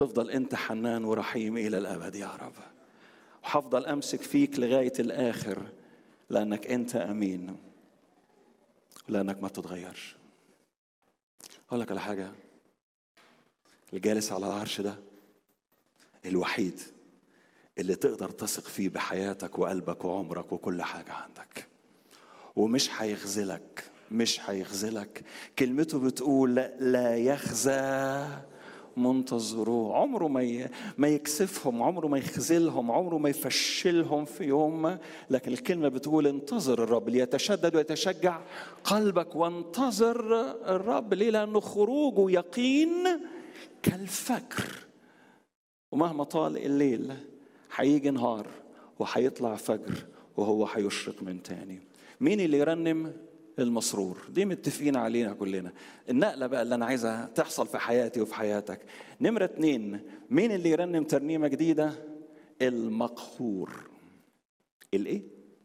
تفضل انت حنان ورحيم الى الابد يا رب وحفضل امسك فيك لغايه الاخر لانك انت امين ولانك ما تتغيرش اقول لك على حاجه الجالس على العرش ده الوحيد اللي تقدر تثق فيه بحياتك وقلبك وعمرك وكل حاجه عندك ومش هيخذلك مش هيخذلك كلمته بتقول لا يخزى منتظروه عمره ما ي... ما يكسفهم عمره ما يخذلهم عمره ما يفشلهم في يوم لكن الكلمه بتقول انتظر الرب ليتشدد ويتشجع قلبك وانتظر الرب ليه لانه خروجه يقين كالفجر ومهما طال الليل هيجي نهار وهيطلع فجر وهو هيشرق من تاني مين اللي يرنم المسرور دي متفقين علينا كلنا النقله بقى اللي انا عايزها تحصل في حياتي وفي حياتك نمره اتنين مين اللي يرنم ترنيمه جديده المقهور الايه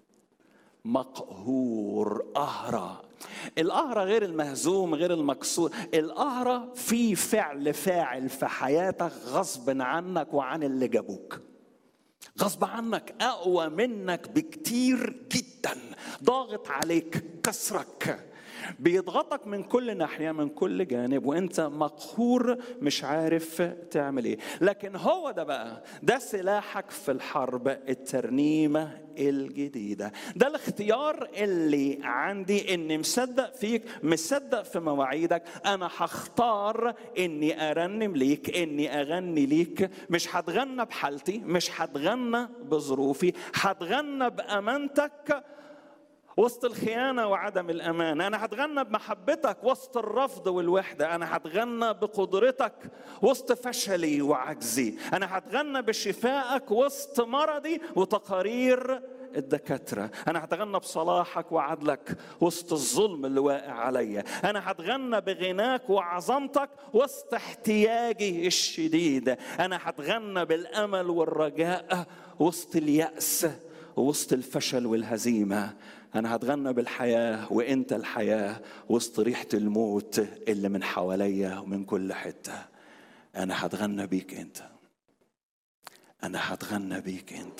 مقهور أهرى القهرة غير المهزوم غير المكسور القهرة في فعل فاعل في حياتك غصب عنك وعن اللي جابوك غصب عنك اقوى منك بكتير جدا ضاغط عليك كسرك بيضغطك من كل ناحيه من كل جانب وانت مقهور مش عارف تعمل ايه لكن هو ده بقى ده سلاحك في الحرب الترنيمه الجديده ده الاختيار اللي عندي اني مصدق فيك مصدق في مواعيدك انا هختار اني ارنم ليك اني اغني ليك مش هتغنى بحالتي مش هتغنى بظروفي هتغنى بامانتك وسط الخيانه وعدم الامان انا هتغنى بمحبتك وسط الرفض والوحده انا هتغنى بقدرتك وسط فشلي وعجزي انا هتغنى بشفائك وسط مرضي وتقارير الدكاترة أنا هتغنى بصلاحك وعدلك وسط الظلم اللي واقع عليا أنا هتغنى بغناك وعظمتك وسط احتياجي الشديد أنا هتغنى بالأمل والرجاء وسط اليأس وسط الفشل والهزيمة أنا هتغنى بالحياة وأنت الحياة وسط ريحة الموت اللي من حواليا ومن كل حتة أنا هتغنى بيك أنت أنا هتغنى بيك أنت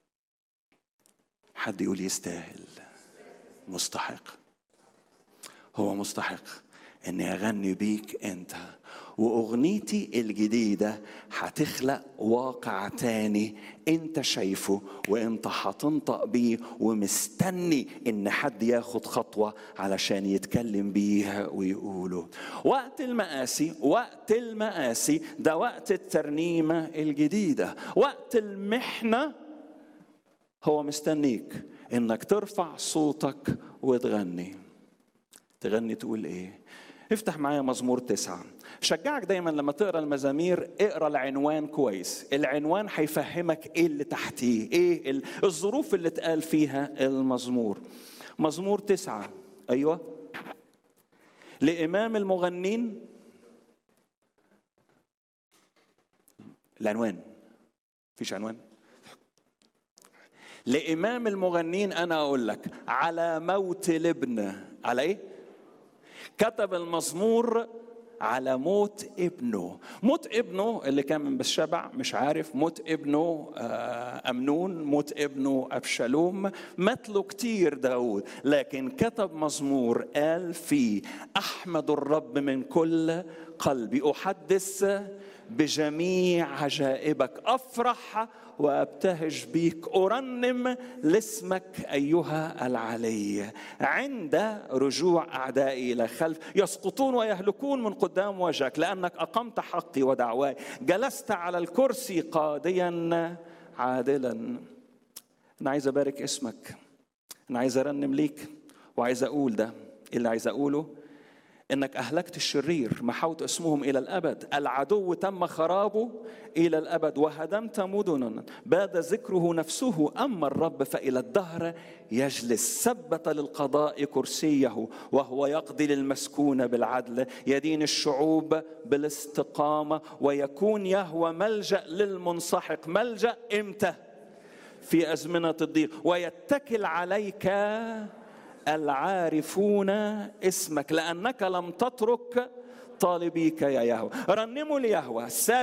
حد يقول يستاهل مستحق هو مستحق اني اغني بيك انت واغنيتي الجديده هتخلق واقع تاني انت شايفه وانت هتنطق بيه ومستني ان حد ياخد خطوه علشان يتكلم بيها ويقوله وقت المآسي وقت المآسي ده وقت الترنيمه الجديده وقت المحنه هو مستنيك انك ترفع صوتك وتغني تغني تقول ايه افتح معايا مزمور تسعة شجعك دايما لما تقرا المزامير اقرا العنوان كويس العنوان هيفهمك ايه اللي تحتيه ايه الظروف اللي اتقال فيها المزمور مزمور تسعة ايوه لامام المغنين العنوان فيش عنوان لإمام المغنين أنا أقول لك على موت الابن على إيه؟ كتب المزمور على موت ابنه موت ابنه اللي كان من بالشبع مش عارف موت ابنه أمنون موت ابنه أبشالوم مات له كتير داود لكن كتب مزمور قال فيه أحمد الرب من كل قلبي أحدث بجميع عجائبك افرح وابتهج بيك ارنم لاسمك ايها العلي عند رجوع اعدائي الى خلف يسقطون ويهلكون من قدام وجهك لانك اقمت حقي ودعواي جلست على الكرسي قاضيا عادلا انا عايز ابارك اسمك انا عايز ارنم ليك وعايز اقول ده اللي عايز اقوله انك اهلكت الشرير محوت اسمهم الى الابد العدو تم خرابه الى الابد وهدمت مدنا باد ذكره نفسه اما الرب فالى الدهر يجلس ثبت للقضاء كرسيه وهو يقضي للمسكون بالعدل يدين الشعوب بالاستقامه ويكون يهوى ملجا للمنسحق ملجا امتى في ازمنه الضيق ويتكل عليك العارفون اسمك لانك لم تترك طالبيك يا يهوه رنموا ليهوه